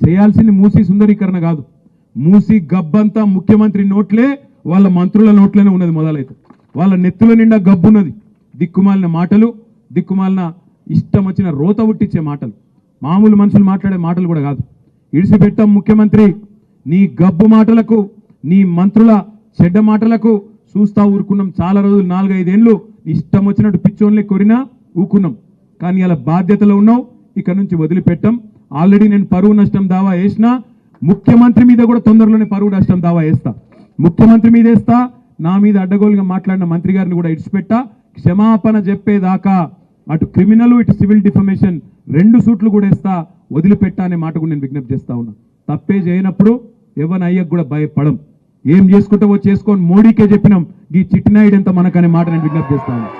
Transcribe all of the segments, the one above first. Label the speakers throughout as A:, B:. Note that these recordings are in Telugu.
A: చేయాల్సింది మూసి సుందరీకరణ కాదు మూసి గబ్బంతా ముఖ్యమంత్రి నోట్లే వాళ్ళ మంత్రుల నోట్లోనే ఉన్నది మొదలైతే వాళ్ళ నెత్తుల నిండా గబ్బున్నది దిక్కుమాలిన మాటలు దిక్కుమాలిన ఇష్టం వచ్చిన రోత ఉట్టించే మాటలు మామూలు మనుషులు మాట్లాడే మాటలు కూడా కాదు ఇడిసిపెట్టాం ముఖ్యమంత్రి నీ గబ్బు మాటలకు నీ మంత్రుల చెడ్డ మాటలకు చూస్తా ఊరుకున్నాం చాలా రోజులు నాలుగైదేళ్ళు ఇష్టం వచ్చినట్టు పిచ్చోన్లే కొరినా ఊకున్నాం కానీ అలా బాధ్యతలో ఉన్నావు ఇక్కడ నుంచి వదిలిపెట్టాం ఆల్రెడీ నేను పరువు నష్టం దావా వేసినా ముఖ్యమంత్రి మీద కూడా తొందరలోనే పరువు నష్టం దావా వేస్తా ముఖ్యమంత్రి మీద వేస్తా నా మీద అడ్డగోలుగా మాట్లాడిన మంత్రి గారిని కూడా ఇడిచిపెట్టా క్షమాపణ చెప్పేదాకా అటు క్రిమినల్ ఇటు సివిల్ డిఫమేషన్ రెండు సూట్లు కూడా వేస్తా వదిలిపెట్టా అనే మాట కూడా నేను విజ్ఞప్తి చేస్తా ఉన్నా తప్పే చేయనప్పుడు ఎవరిని అయ్యకు కూడా భయపడం ఏం చేసుకుంటావో చేసుకొని మోడీకే చెప్పినాం ఈ చిట్టినాయుడు ఎంత మనకనే మాట నేను విజ్ఞప్తి చేస్తా ఉన్నా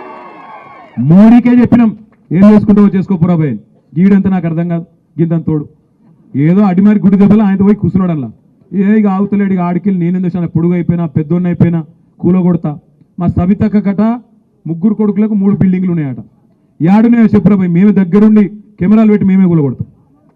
A: మోడీకే చెప్పినాం ఏం చేసుకుంటావో చేసుకోపోరా భయ్ గీడంతా నాకు అర్థం కాదు గింతంత తోడు ఏదో అడిమారి గుడి దెబ్బలు ఆయన పోయి కూర్చున్నాడు అలా ఏ ఇక ఆవుతలేడు ఇక ఆడికెళ్ళి నేనేం చేశాను పొడుగు అయిపోయినా పెద్దోన్న అయిపోయినా కూల కొడతా మా సవితక్క కట ముగ్గురు కొడుకులకు మూడు బిల్డింగ్లు ఉన్నాయట యాడునే చెప్పురా భయ్ మేమే దగ్గరుండి కెమెరాలు పెట్టి మేమే కూల కొడతాం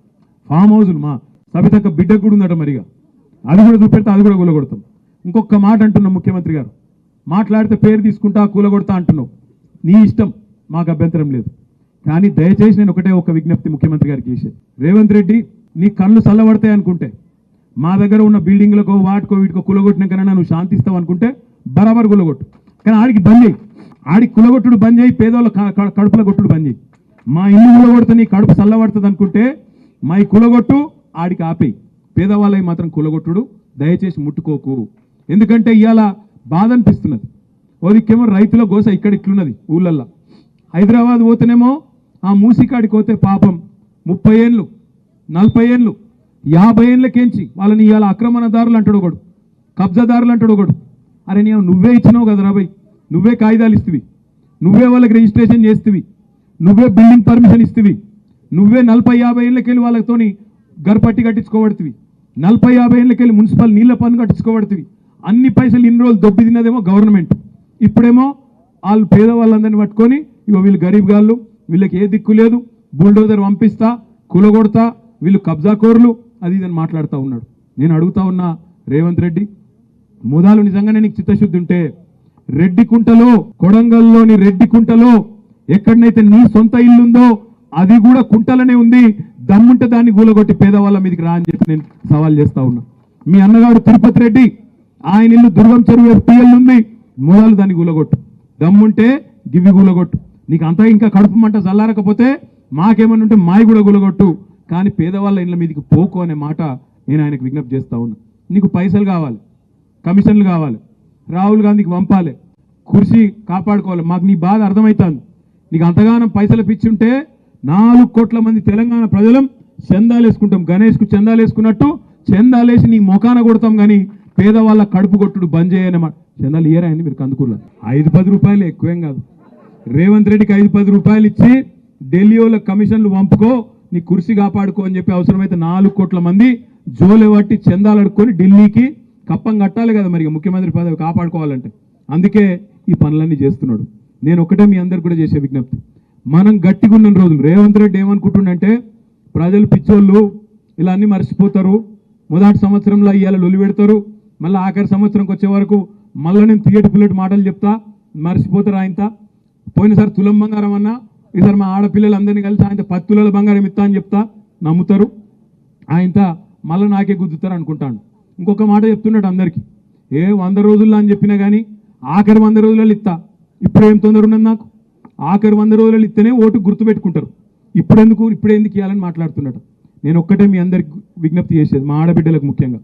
A: ఫామ్ హౌజులు మా సవితక్క బిడ్డకు కూడా ఉందట మరిగా అది కూడా చూపెడితే అది కూడా కూలగొడతాం ఇంకొక మాట అంటున్నాం ముఖ్యమంత్రి గారు మాట్లాడితే పేరు తీసుకుంటా కూలగొడతా అంటున్నావు నీ ఇష్టం మాకు అభ్యంతరం లేదు కానీ దయచేసి నేను ఒకటే ఒక విజ్ఞప్తి ముఖ్యమంత్రి గారికి చేసేది రేవంత్ రెడ్డి నీ కళ్ళు చల్లబడతాయి అనుకుంటే మా దగ్గర ఉన్న బిల్డింగ్లకో వాటికో వీటికో కులగొట్టినాకైనా నువ్వు శాంతిస్తావు అనుకుంటే బరాబర్ కులగొట్టు కానీ ఆడికి బంద్ చేయి ఆడికి కులగొట్టుడు బంద్ చేయి పేదోళ్ళ క- క- కడుపుల కొట్టుడు బంద్ చేయి మా ఇల్లు కులగొడితే నీ కడుపు చల్లబడుతుంది అనుకుంటే మా ఈ కులగొట్టు ఆడికి ఆపేయి పేదవాళ్ళకి మాత్రం కులగొట్టుడు దయచేసి ముట్టుకోకు ఎందుకంటే ఇవాళ బాధ అనిపిస్తున్నది ఓదికేమో రైతుల గోస ఇక్కడ ఇట్లున్నది ఊళ్ళల్లో హైదరాబాద్ పోతేనేమో ఆ మూసికాడికి పోతే పాపం ముప్పై ఏళ్ళు నలభై ఏళ్ళు యాభై ఏళ్ళకేంచి వాళ్ళని ఇవాళ ఆక్రమణదారులు అంటాడు ఒకడు కబ్జాదారులు అంటాడు ఒకడు అరే నీ నువ్వే ఇచ్చినావు కదా రాబోయ్ నువ్వే కాగితాలు ఇస్తువి నువ్వే వాళ్ళకి రిజిస్ట్రేషన్ చేస్తువి నువ్వే బిల్డింగ్ పర్మిషన్ ఇస్తువి నువ్వే నలభై యాభై ఏళ్ళకెళ్ళి వాళ్ళతోని గర్పట్టి కట్టించుకోబడుతుంది నలభై యాభై ఏళ్ళకెళ్ళి మున్సిపల్ నీళ్ళ పన్ను కట్టించుకోబడుతుంది అన్ని పైసలు ఇన్ని రోజులు దొబ్బి తిన్నదేమో గవర్నమెంట్ ఇప్పుడేమో వాళ్ళు పేదవాళ్ళందరినీ పట్టుకొని ఇగో వీళ్ళు గరీబ్ గాళ్ళు వీళ్ళకి ఏ దిక్కు లేదు బుల్డోజర్ పంపిస్తా కూలగొడతా వీళ్ళు కబ్జాకోరులు అది ఇదని మాట్లాడుతూ ఉన్నాడు నేను అడుగుతా ఉన్నా రేవంత్ రెడ్డి ముదాలు నిజంగానే నీకు చిత్తశుద్ధి ఉంటే రెడ్డికుంటలో కొడంగల్లోని రెడ్డికుంటలో ఎక్కడనైతే నీ సొంత ఇల్లు ఉందో అది కూడా కుంటలనే ఉంది దమ్ముంటే దాన్ని గూలగొట్టి పేదవాళ్ళ మీదకి రా అని చెప్పి నేను సవాల్ చేస్తా ఉన్నా మీ అన్నగారు తిరుపతి రెడ్డి ఆయన ఇల్లు దుర్గం చెరువు ఎఫ్టీఎల్ ఉంది మూలాలు దాన్ని గూలగొట్టు దమ్ముంటే గివి గూలగొట్టు నీకు అంతా ఇంకా కడుపు మంట చల్లారకపోతే మాకేమన్నా ఉంటే మాయి కూడా గులగొట్టు కానీ పేదవాళ్ళ ఇళ్ళ మీదకి పోకు అనే మాట నేను ఆయనకు విజ్ఞప్తి చేస్తా ఉన్నా నీకు పైసలు కావాలి కమిషన్లు కావాలి రాహుల్ గాంధీకి పంపాలి కుర్చీ కాపాడుకోవాలి మాకు నీ బాధ అర్థమవుతుంది నీకు అంతగానం పైసలు పిచ్చి ఉంటే నాలుగు కోట్ల మంది తెలంగాణ ప్రజలం చందాలు వేసుకుంటాం గణేష్కు చందాలు వేసుకున్నట్టు చందాలేసి నీ మొఖాన కొడతాం కానీ పేదవాళ్ళ కడుపు కొట్టుడు బంద్ చేయనమాట చందాలు ఇయరా అయింది మీరు కందుకూరులో ఐదు పది రూపాయలు ఎక్కువేం కాదు రేవంత్ రెడ్డికి ఐదు పది రూపాయలు ఇచ్చి ఢిల్లీ వాళ్ళ కమిషన్లు పంపుకో నీ కుర్చీ కాపాడుకో అని చెప్పి అవసరమైతే నాలుగు కోట్ల మంది జోలె పట్టి చందాలు అడుక్కొని ఢిల్లీకి కప్పం కట్టాలి కదా మరి ఇక ముఖ్యమంత్రి పదవి కాపాడుకోవాలంటే అందుకే ఈ పనులన్నీ చేస్తున్నాడు నేను ఒకటే మీ అందరికి కూడా చేసే విజ్ఞప్తి మనం గట్టిగా ఉన్న రోజులు రేవంత్ రెడ్డి ఏమనుకుంటుండంటే ప్రజలు పిచ్చోళ్ళు ఇలా అన్ని మర్చిపోతారు మొదటి సంవత్సరంలో ఇవాళ లొలి పెడతారు మళ్ళీ ఆఖరి సంవత్సరంకి వచ్చే వరకు మళ్ళీ నేను తీయటి పుల్లటి మాటలు చెప్తా మర్చిపోతారు ఆయనత పోయినసారి తులం బంగారం అన్నా ఈసారి మా ఆడపిల్లలందరినీ కలిసి ఆయన పది తులాల బంగారం ఇస్తా అని చెప్తా నమ్ముతారు ఆయనత మళ్ళీ నాకే గుద్దుతారు అనుకుంటాను ఇంకొక మాట చెప్తున్నాడు అందరికీ ఏ వంద రోజుల్లో అని చెప్పినా కానీ ఆఖరి వంద రోజులలో ఇస్తా ఇప్పుడు ఏం తొందర ఉన్నది నాకు ఆఖరి వంద రోజులలో ఇస్తేనే ఓటు గుర్తుపెట్టుకుంటారు ఇప్పుడు ఎందుకు ఇప్పుడు ఎందుకు ఇవ్వాలని మాట్లాడుతున్నాడు నేను ఒక్కటే మీ అందరికి విజ్ఞప్తి చేసేది మా ఆడబిడ్డలకు ముఖ్యంగా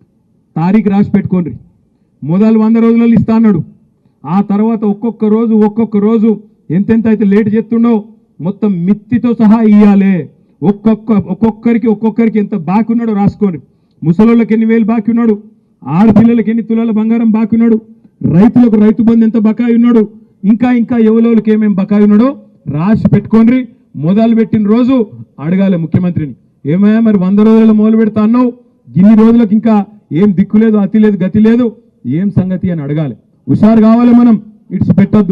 A: తారీఖు రాసి పెట్టుకోండి మొదలు వంద రోజులలో ఇస్తా అన్నాడు ఆ తర్వాత ఒక్కొక్క రోజు ఒక్కొక్క రోజు ఎంతెంత అయితే లేట్ చేస్తుండో మొత్తం మిత్తితో సహా ఇయ్యాలే ఒక్కొక్క ఒక్కొక్కరికి ఒక్కొక్కరికి ఎంత బాకీ ఉన్నాడో రాసుకోండి ముసలోళ్ళకి ఎన్ని వేలు బాకీ ఉన్నాడు ఆడపిల్లలకి ఎన్ని తులాల బంగారం బాకీ ఉన్నాడు రైతులకు రైతు బంధు ఎంత బకాయి ఉన్నాడు ఇంకా ఇంకా ఎవలోళ్ళకి ఏమేం బకాయి ఉన్నాడో రాసి పెట్టుకోండి మొదలు పెట్టిన రోజు అడగాలి ముఖ్యమంత్రిని ఏమయ్యా మరి వంద రోజుల మొదలు పెడతా అన్నావు ఇన్ని రోజులకు ఇంకా ఏం దిక్కు లేదు అతి లేదు గతి లేదు ఏం సంగతి అని అడగాలి హుషారు కావాలి మనం ఇట్స్ పెట్టొద్దు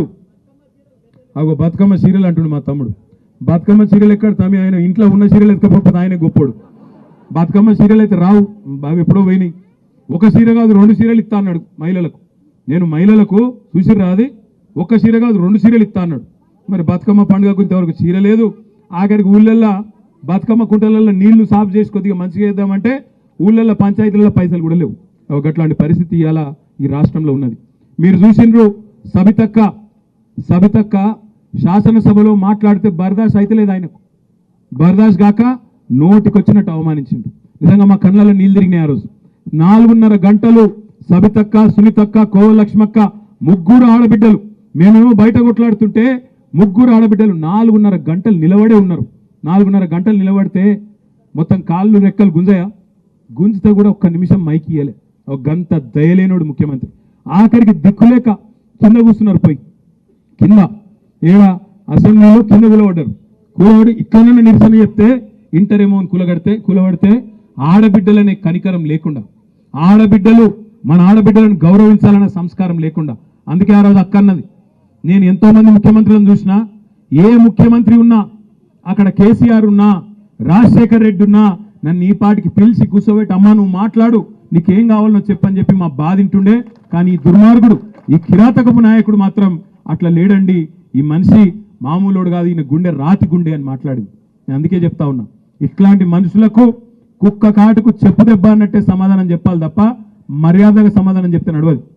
A: అగో బతుకమ్మ సీరియల్ అంటుండు మా తమ్ముడు బతుకమ్మ సీరియల్ ఎక్కడ తమ్మి ఆయన ఇంట్లో ఉన్న సీరియల్ ఎక్కకపోతే ఆయన గొప్పోడు బతుకమ్మ సీరియల్ అయితే రావు బాగా ఎప్పుడో పోయినాయి ఒక సీర కాదు రెండు సీరియలు ఇస్తా అన్నాడు మహిళలకు నేను మహిళలకు చూసి రాది ఒక్క సీర కాదు రెండు సీరియలు ఇస్తా అన్నాడు మరి బతుకమ్మ పండుగకు ఇంతవరకు చీర లేదు ఆఖరికి ఊళ్ళల్లో బతుకమ్మ కుంటలలో నీళ్లు సాఫ్ చేసి కొద్దిగా మంచిగా చేద్దామంటే ఊళ్ళల్లో పంచాయతీలలో పైసలు కూడా లేవు ఒక అట్లాంటి పరిస్థితి ఇవాళ ఈ రాష్ట్రంలో ఉన్నది మీరు చూసిండ్రు సబితక్క సబితక్క శాసనసభలో మాట్లాడితే బర్దాష్ అయితే లేదు ఆయనకు బర్దాష్ గాక నోటికొచ్చినట్టు అవమానించిండు నిజంగా మా కళ్ళలో నీళ్ళు తిరిగినాయి ఆ రోజు నాలుగున్నర గంటలు సబితక్క సునీతక్క కోవ లక్ష్మక్క ముగ్గురు ఆడబిడ్డలు మేమేమో బయట కొట్లాడుతుంటే ముగ్గురు ఆడబిడ్డలు నాలుగున్నర గంటలు నిలబడే ఉన్నారు నాలుగున్నర గంటలు నిలబడితే మొత్తం కాళ్ళు రెక్కలు గుంజయా గుంజితే కూడా ఒక్క నిమిషం మైకి ఇయ్యలే ఒక గంట దయలేనోడు ముఖ్యమంత్రి ఆఖరికి దిక్కులేక కింద కూర్చున్నారు పోయి కింద ఏడ అసెంబ్లీలో కింద కూలబడ్డారు కూలబడి ఇక్కడనే నిరసన చెప్తే ఇంటరేమో అని కూలగడితే కూలబడితే ఆడబిడ్డలనే కనికరం లేకుండా ఆడబిడ్డలు మన ఆడబిడ్డలను గౌరవించాలనే సంస్కారం లేకుండా అందుకే ఆ రోజు అక్క అన్నది నేను ఎంతో మంది ముఖ్యమంత్రులను చూసినా ఏ ముఖ్యమంత్రి ఉన్నా అక్కడ కేసీఆర్ ఉన్నా రాజశేఖర్ రెడ్డి ఉన్నా నన్ను ఈ పాటికి పిలిచి కూర్చోబెట్టి అమ్మా నువ్వు మాట్లాడు నీకేం కావాలో చెప్పని చెప్పి మా బాధింటుండే కానీ ఈ దుర్మార్గుడు ఈ కిరాతకపు నాయకుడు మాత్రం అట్లా లేడండి ఈ మనిషి మామూలుడు కాదు ఈయన గుండె రాతి గుండె అని మాట్లాడింది నేను అందుకే చెప్తా ఉన్నా ఇట్లాంటి మనుషులకు కుక్క కాటుకు చెప్పు దెబ్బ అన్నట్టే సమాధానం చెప్పాలి తప్ప మర్యాదగా సమాధానం చెప్తే నడవదు